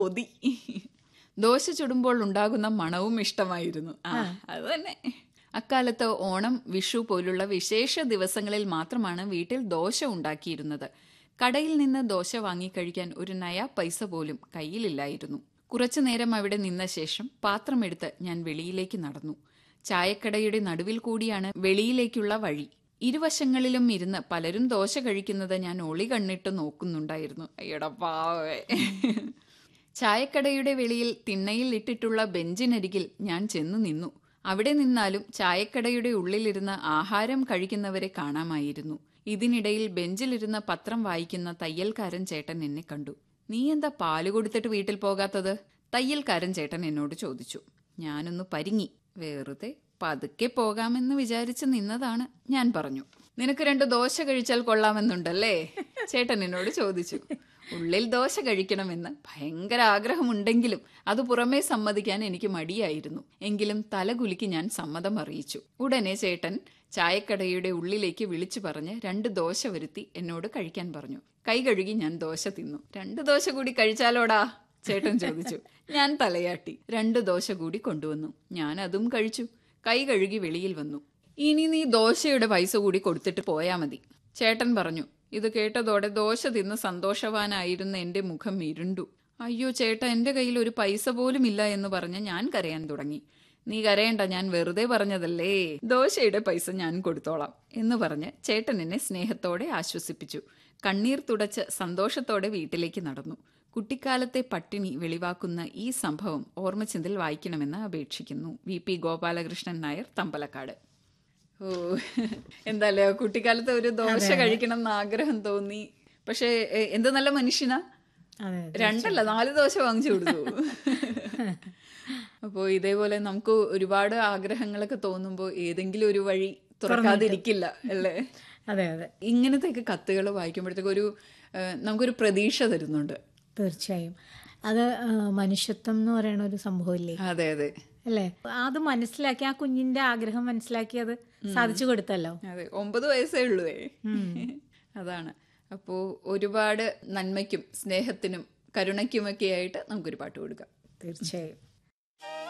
കൊതി ദോശ ചുടുമ്പോൾ ഉണ്ടാകുന്ന മണവും ഇഷ്ടമായിരുന്നു ആ അത് തന്നെ അക്കാലത്ത് ഓണം വിഷു പോലുള്ള വിശേഷ ദിവസങ്ങളിൽ മാത്രമാണ് വീട്ടിൽ ദോശ ഉണ്ടാക്കിയിരുന്നത് കടയിൽ നിന്ന് ദോശ വാങ്ങിക്കഴിക്കാൻ ഒരു നയാ പൈസ പോലും കയ്യിലില്ലായിരുന്നു കുറച്ചു നേരം അവിടെ നിന്ന ശേഷം പാത്രമെടുത്ത് ഞാൻ വെളിയിലേക്ക് നടന്നു ചായക്കടയുടെ നടുവിൽ കൂടിയാണ് വെളിയിലേക്കുള്ള വഴി ഇരുവശങ്ങളിലും ഇരുന്ന് പലരും ദോശ കഴിക്കുന്നത് ഞാൻ ഒളി കണ്ണിട്ട് നോക്കുന്നുണ്ടായിരുന്നു അയ്യടാ പാവേ ചായക്കടയുടെ വെളിയിൽ തിണ്ണയിൽ ഇട്ടിട്ടുള്ള ബെഞ്ചിനരികിൽ ഞാൻ ചെന്നു നിന്നു അവിടെ നിന്നാലും ചായക്കടയുടെ ഉള്ളിലിരുന്ന് ആഹാരം കഴിക്കുന്നവരെ കാണാമായിരുന്നു ഇതിനിടയിൽ ബെഞ്ചിലിരുന്ന പത്രം വായിക്കുന്ന തയ്യൽക്കാരൻ ചേട്ടൻ എന്നെ കണ്ടു നീ എന്താ പാല് കൊടുത്തിട്ട് വീട്ടിൽ പോകാത്തത് തയ്യൽക്കാരൻ ചേട്ടൻ എന്നോട് ചോദിച്ചു ഞാനൊന്ന് പരിങ്ങി വെറുതെ പതുക്കെ പോകാമെന്ന് വിചാരിച്ച് നിന്നതാണ് ഞാൻ പറഞ്ഞു നിനക്ക് രണ്ട് ദോശ കഴിച്ചാൽ കൊള്ളാമെന്നുണ്ടല്ലേ ചേട്ടൻ എന്നോട് ചോദിച്ചു ഉള്ളിൽ ദോശ കഴിക്കണമെന്ന് ഭയങ്കര ആഗ്രഹമുണ്ടെങ്കിലും അത് പുറമേ സമ്മതിക്കാൻ എനിക്ക് മടിയായിരുന്നു എങ്കിലും തലകുലുക്കി ഞാൻ സമ്മതം അറിയിച്ചു ഉടനെ ചേട്ടൻ ചായക്കടയുടെ ഉള്ളിലേക്ക് വിളിച്ചു പറഞ്ഞ് രണ്ട് ദോശ വരുത്തി എന്നോട് കഴിക്കാൻ പറഞ്ഞു കൈ കഴുകി ഞാൻ ദോശ തിന്നു രണ്ട് ദോശ കൂടി കഴിച്ചാലോടാ ചേട്ടൻ ചോദിച്ചു ഞാൻ തലയാട്ടി രണ്ട് ദോശ കൂടി കൊണ്ടുവന്നു ഞാൻ അതും കഴിച്ചു കൈ കഴുകി വെളിയിൽ വന്നു ഇനി നീ ദോശയുടെ പൈസ കൂടി കൊടുത്തിട്ട് പോയാ മതി ചേട്ടൻ പറഞ്ഞു ഇത് കേട്ടതോടെ ദോശ തിന്ന് സന്തോഷവാനായിരുന്ന എന്റെ മുഖം ഇരുണ്ടു അയ്യോ ചേട്ടാ എന്റെ കയ്യിൽ ഒരു പൈസ പോലും ഇല്ല എന്ന് പറഞ്ഞ് ഞാൻ കരയാൻ തുടങ്ങി നീ കരയണ്ട ഞാൻ വെറുതെ പറഞ്ഞതല്ലേ ദോശയുടെ പൈസ ഞാൻ കൊടുത്തോളാം എന്ന് പറഞ്ഞ് ചേട്ടൻ എന്നെ സ്നേഹത്തോടെ ആശ്വസിപ്പിച്ചു കണ്ണീർ തുടച്ച് സന്തോഷത്തോടെ വീട്ടിലേക്ക് നടന്നു കുട്ടിക്കാലത്തെ പട്ടിണി വെളിവാക്കുന്ന ഈ സംഭവം ഓർമ്മചിന്തിൽ വായിക്കണമെന്ന് അപേക്ഷിക്കുന്നു വി പി ഗോപാലകൃഷ്ണൻ നായർ തമ്പലക്കാട് ഓ എന്താല്ലേ കുട്ടിക്കാലത്ത് ഒരു ദോശ കഴിക്കണം എന്ന് ആഗ്രഹം തോന്നി പക്ഷെ എ, എന്ത് നല്ല മനുഷ്യനാ അതെ രണ്ടല്ല നാല് ദോശ വാങ്ങിച്ചു കൊടുത്തു അപ്പോൾ ഇതേപോലെ നമുക്ക് ഒരുപാട് ആഗ്രഹങ്ങളൊക്കെ തോന്നുമ്പോൾ ഏതെങ്കിലും ഒരു വഴി തുറക്കാതിരിക്കില്ല അല്ലേ അതെ അതെ ഇങ്ങനത്തെയൊക്കെ കത്തുകൾ വായിക്കുമ്പോഴത്തേക്ക് ഒരു ഏഹ്, നമുക്കൊരു പ്രതീക്ഷ തരുന്നുണ്ട് തീർച്ചയായും അത് ആ, മനുഷ്യത്വം എന്ന് പറയുന്ന ഒരു സംഭവമില്ലേ അതെ അതെ അല്ലേ അത് മനസ്സിലാക്കി ആ കുഞ്ഞിന്റെ ആഗ്രഹം മനസ്സിലാക്കി അത് സാധിച്ചു കൊടുത്തല്ലോ അതെ ഒമ്പത് വയസ്സേ ഉള്ളൂവേ അതാണ് അപ്പോൾ ഒരുപാട് നന്മയ്ക്കും സ്നേഹത്തിനും കരുണയ്ക്കുമൊക്കെ ആയിട്ട് നമുക്കൊരു പാട്ട് കൊടുക്കാം തീർച്ചയായും